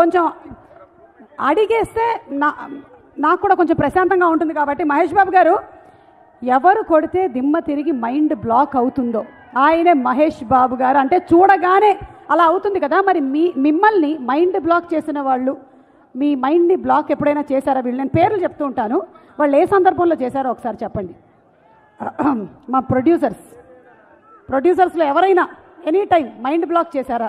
కొంచెం అడిగేస్తే నా నాకు కూడా కొంచెం ప్రశాంతంగా ఉంటుంది కాబట్టి మహేష్ బాబు గారు ఎవరు కొడితే దిమ్మ తిరిగి మైండ్ బ్లాక్ అవుతుందో ఆయనే మహేష్ బాబు గారు అంటే చూడగానే అలా అవుతుంది కదా మరి మీ మిమ్మల్ని మైండ్ బ్లాక్ చేసిన వాళ్ళు మీ మైండ్ని బ్లాక్ ఎప్పుడైనా చేశారా వీళ్ళు నేను పేర్లు చెప్తూ ఉంటాను వాళ్ళు ఏ సందర్భంలో చేశారో ఒకసారి చెప్పండి మా ప్రొడ్యూసర్స్ ప్రొడ్యూసర్స్లో ఎవరైనా ఎనీ టైం మైండ్ బ్లాక్ చేశారా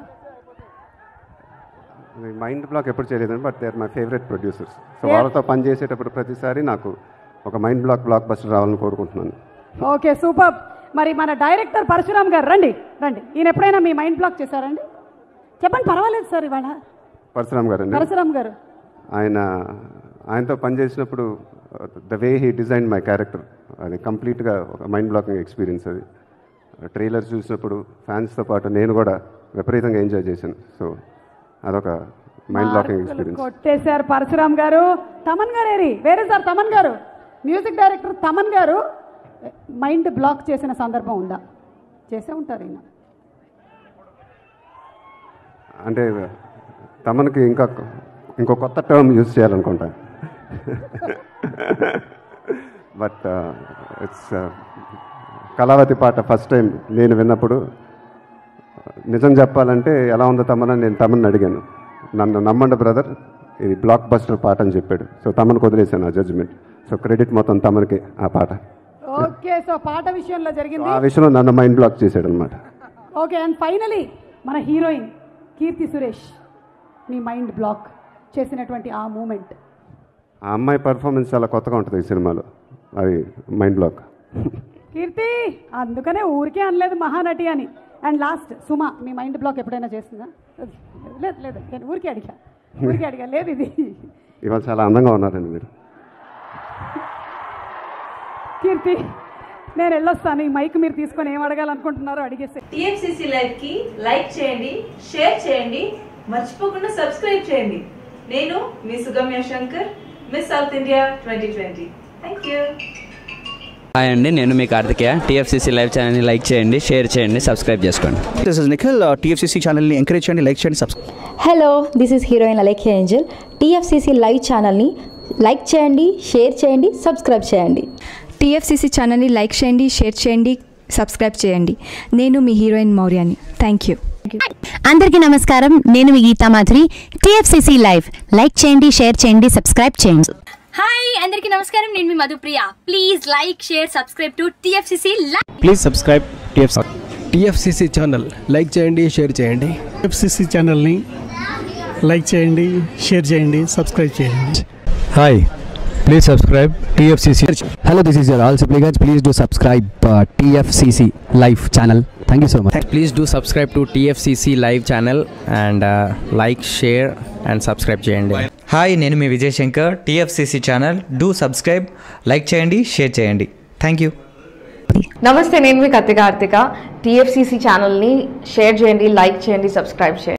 మైండ్ బ్లాక్ ఎప్పుడు చేయలేదు but they are my favourite producers so వాళ్ళతో పని చేసేటప్పుడు ప్రతిసారి నాకు ఒక మైండ్ బ్లాక్ బ్లాక్ బస్టర్ రావాలని కోరుకుంటున్నాను ఓకే సూపర్ మరి మన డైరెక్టర్ పరశురామ్ గారు రండి రండి ఈయన ఎప్పుడైనా మీ మైండ్ బ్లాక్ చేశారండి చెప్పండి పర్వాలేదు సార్ ఇవాళ పరశురామ్ గారు అండి పరశురామ్ గారు ఆయన ఆయనతో పనిచేసినప్పుడు the way he design my character అది కంప్లీట్గా ఒక మైండ్ బ్లాకింగ్ ఎక్స్పీరియన్స్ అది ట్రైలర్ చూసినప్పుడు ఫ్యాన్స్తో పాటు నేను కూడా విపరీతంగా ఎంజాయ్ చేశాను సో అదొక మైండ్ బ్లాకింగ్ మార్కులు ఎక్స్పీరియన్స్ కొట్టేశారు పరశురామ్ గారు తమన్ గారు ఏరి వేరే సార్ తమన్ గారు మ్యూజిక్ డైరెక్టర్ తమన్ గారు మైండ్ బ్లాక్ చేసిన సందర్భం ఉందా చేసే ఉంటారు ఈయన అంటే తమనికి ఇంకా ఇంకో కొత్త టర్మ్ యూజ్ చేయాలనుకుంటా బట్ ఇట్స్ కళావతి పాట ఫస్ట్ టైం నేను విన్నప్పుడు నిజం చెప్పాలంటే ఎలా ఉందో తమనని నేను తమని అడిగాను నన్ను నమ్మండి బ్రదర్ ఇది బ్లాక్ బస్టర్ పాట అని చెప్పాడు సో తమనికి వదిలేశాను ఆ జడ్జిమెంట్ సో క్రెడిట్ మొత్తం తమనికి ఆ పాట ఓకే సో పాట విషయంలో జరిగింది ఆ విషయంలో నన్ను మైండ్ బ్లాక్ చేశాడు అనమాట ఓకే అండ్ ఫైనలీ మన హీరోయిన్ కీర్తి సురేష్ మీ మైండ్ బ్లాక్ చేసినటువంటి ఆ మూమెంట్ ఆ అమ్మాయి పర్ఫార్మెన్స్ చాలా కొత్తగా ఉంటుంది ఈ సినిమాలో అది మైండ్ బ్లాక్ కీర్తి అందుకనే ఊరికే అనలేదు మహానటి అని అండ్ లాస్ట్ సుమ మీ మైండ్ బ్లాక్ ఎప్పుడైనా చేస్తుందా లేదు లేదు నేను ఊరికే అడిగా ఊరికే అడిగా లేదు ఇది ఇవాళ చాలా అందంగా ఉన్నారండి మీరు కీర్తి నేను వెళ్ళొస్తాను ఈ మైక్ మీరు తీసుకొని ఏం అడగాలనుకుంటున్నారో అడిగేస్తే టిఎఫ్సిసి లైవ్ కి లైక్ చేయండి షేర్ చేయండి మర్చిపోకుండా సబ్స్క్రైబ్ చేయండి నేను మీ Sugamya Shankar miss South India twenty twenty thank you hi అండి నేను మీ కార్తికేయ టీఎఫ్సీసీ లైవ్ ఛానల్ని లైక్ చేయండి షేర్ చేయండి సబ్స్క్రైబ్ చేసుకోండి దిస్ ఇస్ నిఖిల్ టీఎఫ్సీసీ ఛానల్ని ఎంకరేజ్ చేయండి లైక్ చేయండి subscribe hello this is heroine Alekhya angel TFCC live ఛానల్ని లైక్ చేయండి షేర్ చేయండి సబ్స్క్రైబ్ చేయండి టీఎఫ్సీసీ ఛానల్ని లైక్ చేయండి షేర్ చేయండి సబ్స్క్రైబ్ చేయండి నేను మీ హీరోయిన్ మౌర్యాని థ్యాంక్ యూ అందరికీ నమస్కారం నేను మీ Geetha Madhuri TFCC live like చేయండి షేర్ చేయండి సబ్స్క్రైబ్ చేయండి హాయ్ అందరికీ నమస్కారం నేను మీ Madhupriya please like share subscribe to TFCC live please subscribe TFC TFCC channel like చేయండి షేర్ చేయండి ఎఫ్సిసి ఛానల్ని లైక్ చేయండి షేర్ చేయండి సబ్స్క్రైబ్ చేయండి hi please subscribe TFCC hello this is Rahul Sipligunj please do subscribe TFCC live channel thank you so much please do subscribe to TFCC live channel and like share and subscribe చేయండి hi నేను మీ Vijay Shankar TFCC channel do subscribe like చేయండి share చేయండి thank you నమస్తే నేను మీ Kathi Karthika TFCC ఛానల్ని share చేయండి లైక్ చేయండి సబ్స్క్రైబ్ చేయండి